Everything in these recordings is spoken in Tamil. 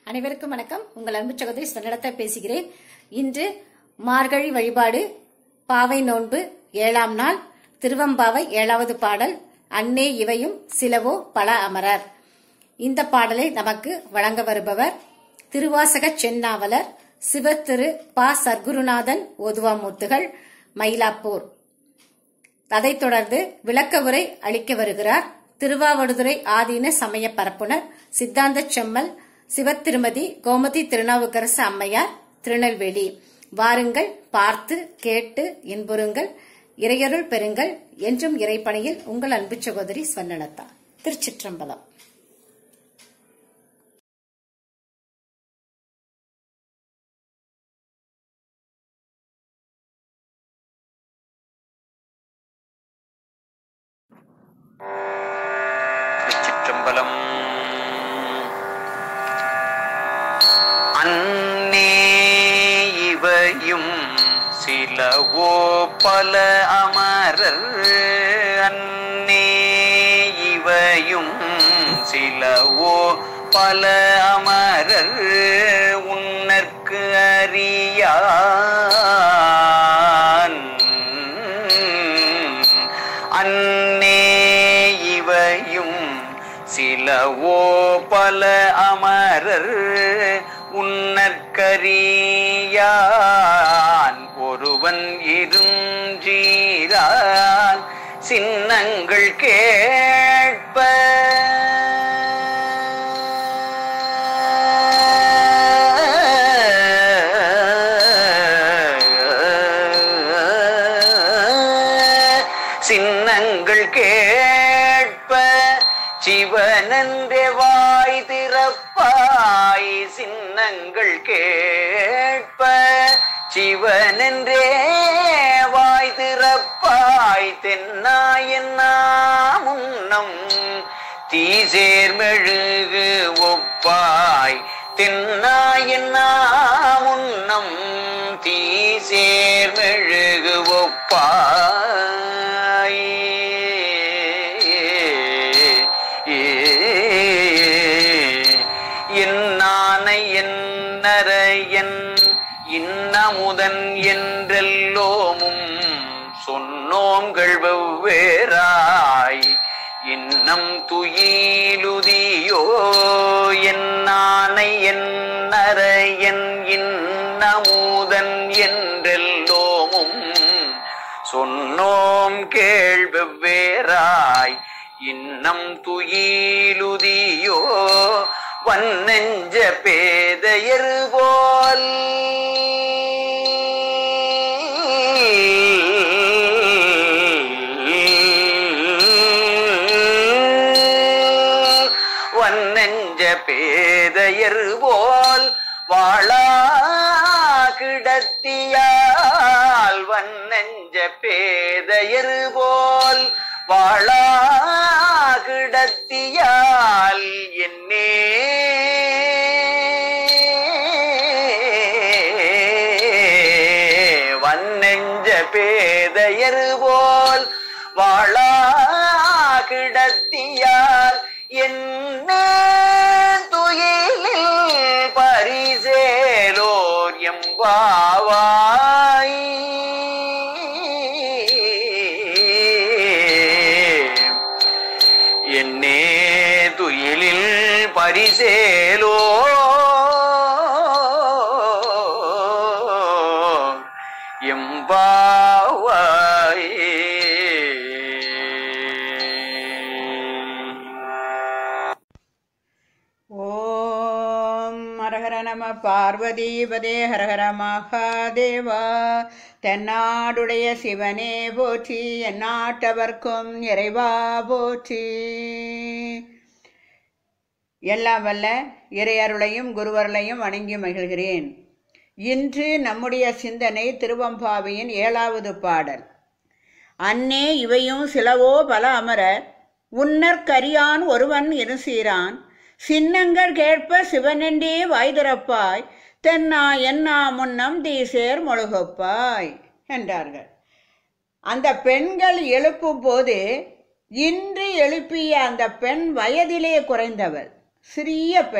அனைவருக்கும் வணக்கம் உங்கள் அன்பு சகோதரி ஸ்வர்ணலதா பேசுகிறேன் இன்று மார்கழி வழிபாடு பாவை நோன்பு ஏழாம் நாள் திருவம்பாவை ஏழாவது பாடல் அன்னே இவையும் சிலவோ பல அமரர் இந்த பாடலை நமக்கு வழங்க வருபவர் திருவாசக செந்நாவலர் சிவத்திரு ப சர்க்குருநாதன் ஓதுவாமூர்த்திகள் மயிலாப்பூர் அதைத் தொடர்ந்து விளக்க உரை அளிக்க வருகிறார் திருவாவடுதுறை ஆதீன சமய பரப்புனர் சித்தாந்த செம்மல் சிவத்திருமதி கோமதி திருநாவுக்கரசு அம்மையார் திருநெல்வேலி வாருங்கள் பார்த்து கேட்டு இன்புறுங்கள் இறையருள் பெறுங்கள் என்றும் இறைப்பணியில் உங்கள் அன்பு சகோதரி ஸ்வர்ணலதா திருச்சிற்றம்பலம் திருச்சிற்றம்பலம் அன்னே இவையும் சிலவோ பல அமரர் அன்னே இவையும் சிலவோ பல அமரர் உன்னற்கு அறியான் அன்னே இவையும் சிலவோ பல அமரர் உன்னற்கரியான் ஒருவன் இருஞ்சீரான் சின்னங்கள் கேட்ப சின்னங்கள் கேட்ப சிவனன்றே வாய் திறப்பாய் சின்னங்கள் கேட்ப சிவனன்றே வாய் திறப்பாய் தென்னாயன்னா முன்னம் தீசேர்மெழுகு ஒப்பாய் தென்னாயன்னா முன்னம் தீசேர்மெழுகு ஒப்பாய் என்னானை என்னரையன் இன்னமுதன் என்றெல்லோமும் சொன்னோங்கள் வெவ்வேறாய் இன்னம் துயிலுதியோ என்னானை என்னரையன் இன்னமுதன் என்றெல்லோமும் சொன்னோம் கேள்வெவ்வேறாய் இன்னம் துயிலுதியோ வன்னெஞ்ச பேதையர் போல் வன்னெஞ்ச பேதையர் போல் வாழா கிடத்தியால் வன்னெஞ்ச பேதையர் போல் வாழா கிடத்தியால் என்னே வன்னெஞ்ச பேதையர் போல் வாழா கிடத்தியால் என்ன துயிலில் பரிசேலோர் எம்பாவாய் என்னே துயிலில் பரிசேலோ எம்பாவாய் ஓம் ஹரஹர நம பார்வதிபதே ஹரஹர மகாதேவா தென்னாடுடைய சிவனே போற்றி எந்நாட்டவர்க்கும் இறைவா போற்றி எல்லாம் வல்ல இறையருளையும் குருவருளையும் வணங்கி மகிழ்கிறேன் இன்று நம்முடைய சிந்தனை திருவம்பாவையின் ஏழாவது பாடல் அன்னே இவையும் சிலவோ பல அமரர் உன்னற்கரியான் ஒருவன் இருசீரான் சின்னங்கள் கேட்ப சிவனென்றே வாய்திறப்பாய் தென்னா என்னா முன்னம் தீசேர் மொழுகப்பாய் என்றார்கள் அந்த பெண்கள் எழுப்பும் போது இன்று எழுப்பிய அந்த பெண் வயதிலே குறைந்தவள் சிறிய பெண்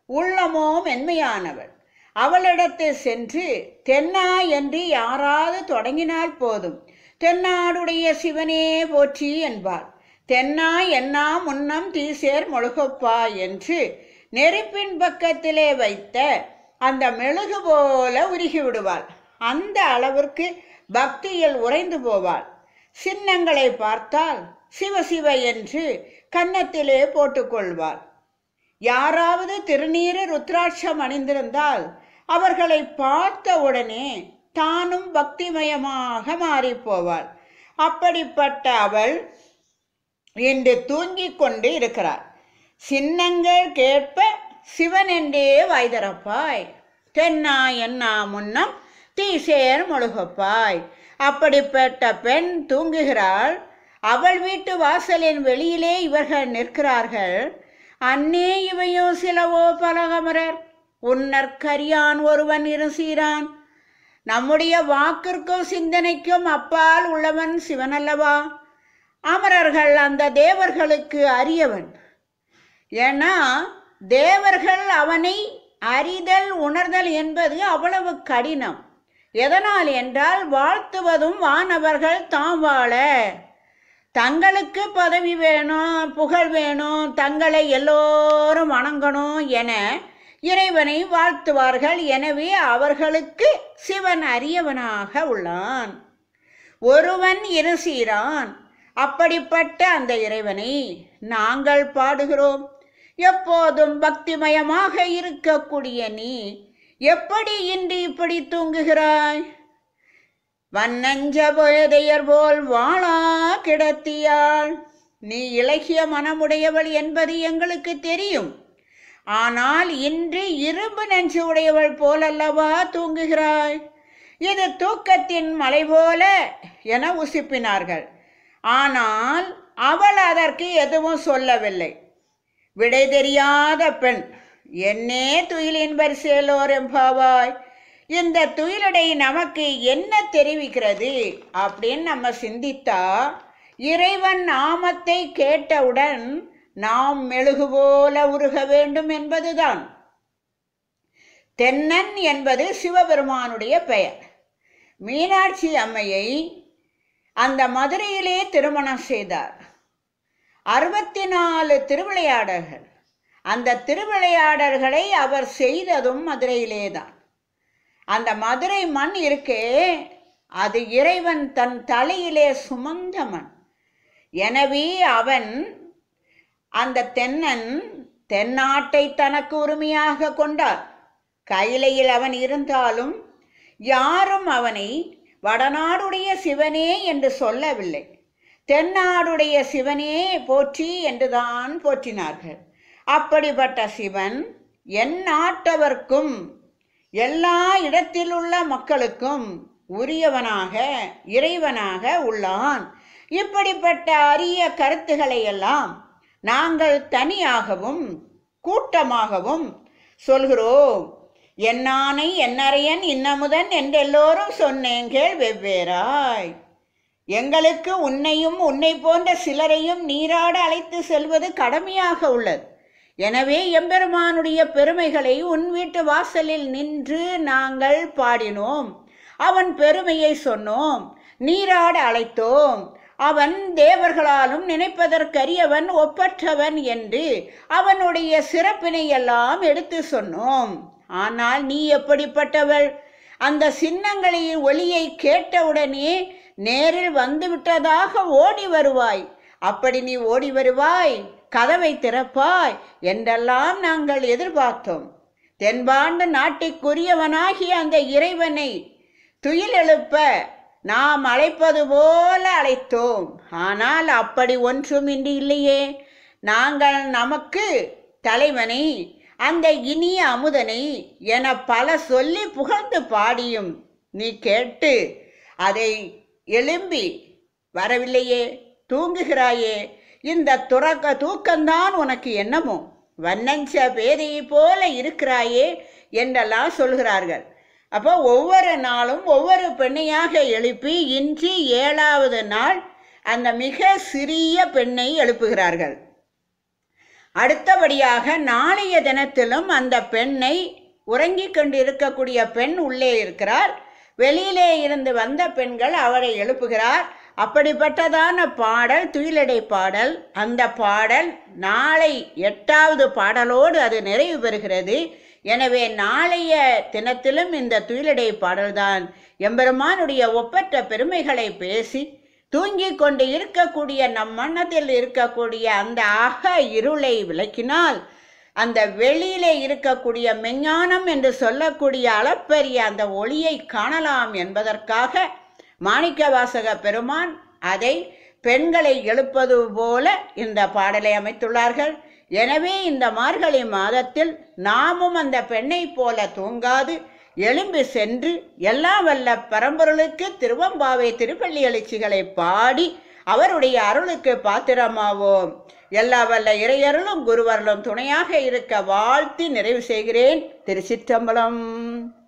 உள்ளமோ மென்மையானவள் அவளிடத்தில் சென்று தென்னா என்று யாராவது தொடங்கினால் போதும் தென்னாடுடைய சிவனே போற்றி என்பாள் தென்னா என்னா முன்னம் தீசேர் மொழுகப்பா என்று நெருப்பின் பக்கத்திலே வைத்த அந்த மெழுகு போல உருகி விடுவாள் அந்த அளவிற்கு பக்தியில் உறைந்து போவாள் சின்னங்களை பார்த்தால் சிவ சிவ என்று கன்னத்திலே போட்டுக்கொள்வாள் யாராவது திருநீறு ருத்ராட்சம் அணிந்திருந்தால் அவர்களை பார்த்த உடனே தானும் பக்திமயமாக மாறிப் போவாள் அப்படிப்பட்ட அவள் இன்று தூங்கிக் கொண்டு இருக்கிறார் சின்னங்கள் கேட்ப சிவன் என்றே வாய்தரப்பாய் தென்னா என்னா முன்னம் தீசேர் முழுகப்பாய் அப்படிப்பட்ட பெண் தூங்குகிறாள் அவள் வீட்டு வாசலின் வெளியிலே இவர்கள் நிற்கிறார்கள் அன்னே இவையோ சிலவோ பலகமரர் உன்னற்கரியான் ஒருவன் இருசீரான் நம்முடைய வாக்கிற்கும் சிந்தனைக்கும் அப்பால் உள்ளவன் சிவனல்லவா அமரர்கள் அந்த தேவர்களுக்கு அரியவன் ஏன்னா தேவர்கள் அவனை அறிதல் உணர்தல் என்பது அவ்வளவு கடினம் எதனால் என்றால் வாழ்த்துவதும் வானவர்கள் தாம் வாழ தங்களுக்கு பதவி வேணும் புகழ் வேணும் தங்களை எல்லோரும் வணங்கணும் என இறைவனை வாழ்த்துவார்கள் எனவே அவர்களுக்கு சிவன் அரியவனாக உள்ளான் ஒருவன் இருசீரான் அப்படிப்பட்ட அந்த இறைவனை நாங்கள் பாடுகிறோம் எப்போதும் பக்திமயமாக இருக்கக்கூடிய நீ எப்படி இன்று இப்படி தூங்குகிறாய் வண்ணஞ்ச போயதையர் போல் வாழா கிடத்தியாள் நீ இலகிய மனமுடையவள் என்பது எங்களுக்கு தெரியும் ஆனால் இன்று இரும்பு நெஞ்சு உடையவள் போலல்லவா தூங்குகிறாய் இது தூக்கத்தின் மலை போல என உசிப்பினார்கள் ஆனால் அவள் அதற்கு எதுவும் சொல்லவில்லை விடை தெரியாத பெண் என்னே துயிலின் வரிசையிலோர் எம்பாவாய் இந்த துயிலடை நமக்கு என்ன தெரிவிக்கிறது அப்படின்னு நம்ம சிந்தித்தா இறைவன் நாமத்தை கேட்டவுடன் நாம் மெழுகு போல உருக வேண்டும் என்பதுதான் தென்னன் என்பது சிவபெருமானுடைய பெயர் மீனாட்சி அம்மையை அந்த மதுரையிலே திருமணம் செய்தார் அறுபத்தி நாலு திருவிளையாடல்கள் அந்த திருவிளையாடல்களை அவர் செய்ததும் மதுரையிலே தான் அந்த மதுரை மண் இருக்கே அது இறைவன் தன் தலையிலே சுமந்த மண் எனவே அவன் அந்த தென்னன் தென்னாட்டை தனக்கு உரிமையாக கொண்டார் கையிலையில் அவன் இருந்தாலும் யாரும் அவனை வடநாடுடைய சிவனே என்று சொல்லவில்லை தென்னாடுடைய சிவனே போற்றி என்றுதான் போற்றினார்கள் அப்படிப்பட்ட சிவன் என் நாட்டவர்க்கும் எல்லா இடத்திலுள்ள மக்களுக்கும் உரியவனாக இறைவனாக உள்ளான் இப்படிப்பட்ட அரிய கருத்துக்களை எல்லாம் நாங்கள் தனியாகவும் கூட்டமாகவும் சொல்கிறோம் என்னானை என்னறையன் இன்னமுதன் என்றெல்லோரும் சொன்னேங்கள் வெவ்வேறாய் எங்களுக்கு உன்னையும் உன்னை போன்ற சிலரையும் நீராட அழைத்து செல்வது கடமையாக உள்ளது எனவே எம்பெருமானுடைய பெருமைகளை உன் வீட்டு வாசலில் நின்று நாங்கள் பாடினோம் அவன் பெருமையை சொன்னோம் நீராட அழைத்தோம் அவன் தேவர்களாலும் நினைப்பதற்கரியவன் ஒப்பற்றவன் என்று அவனுடைய சிறப்பினை எல்லாம் எடுத்து சொன்னோம் ஆனால் நீ எப்படிப்பட்டவள் அந்த சின்னங்களின் ஒளியை கேட்டவுடனே நேரில் வந்து விட்டதாக ஓடி வருவாய் அப்படி நீ ஓடி வருவாய் கதவை திறப்பாய் என்றெல்லாம் நாங்கள் எதிர்பார்த்தோம் தென்பாண்டு நாட்டிற்குரியவனாகிய அந்த இறைவனை துயில் எழுப்ப நாம் அழைப்பது போல அழைத்தோம் ஆனால் அப்படி ஒன்றும் இன்று இல்லையே நாங்கள் நமக்கு தலைவனை அந்த இனிய அமுதனை என பல சொல்லி புகழ்ந்து பாடியும் நீ கேட்டு அதை எழும்பி வரவில்லையே தூங்குகிறாயே இந்த துறக்க தூக்கம்தான் உனக்கு என்னமோ வண்ணஞ்ச பேதையை போல இருக்கிறாயே என்றெல்லாம் சொல்கிறார்கள் அப்போ ஒவ்வொரு நாளும் ஒவ்வொரு பெண்ணையாக எழுப்பி இன்று ஏழாவது நாள் அந்த மிக சிறிய பெண்ணை எழுப்புகிறார்கள் அடுத்தபடியாக நாளைய தினத்திலும் அந்த பெண்ணை உறங்கிக் கொண்டு இருக்கக்கூடிய பெண் உள்ளே இருக்கிறார் வெளியிலே இருந்து வந்த பெண்கள் அவரை எழுப்புகிறார் அப்படிப்பட்டதான பாடல் துயிலடை பாடல் அந்த பாடல் நாளை எட்டாவது பாடலோடு அது நிறைவு பெறுகிறது எனவே நாளைய தினத்திலும் இந்த துயிலடை பாடல்தான் எம்பெருமானுடைய ஒப்பற்ற பெருமைகளை பேசி தூங்கிக் கொண்டு இருக்கக்கூடிய நம் மனத்தில் இருக்கக்கூடிய அந்த அக இருளை விளக்கினால் அந்த வெளியிலே இருக்கக்கூடிய மெஞ்ஞானம் என்று சொல்லக்கூடிய அளப்பரிய அந்த ஒளியை காணலாம் என்பதற்காக மாணிக்கவாசக பெருமான் அதை பெண்களை எழுப்பது போல இந்த பாடலை அமைத்துள்ளார்கள் எனவே இந்த மார்கழி மாதத்தில் நாமும் அந்த பெண்ணை போல தூங்காது எழும்பி சென்று எல்லாம் வல்ல பரம்பொருளுக்கு திருவம்பாவை திருப்பள்ளி எழுச்சிகளை பாடி அவருடைய அருளுக்கு பாத்திரமாவோம் எல்லா வல்ல இறையருளும் குருவருளும் துணையாக இருக்க வாழ்த்தி நிறைவு செய்கிறேன் திருச்சிற்றம்பலம்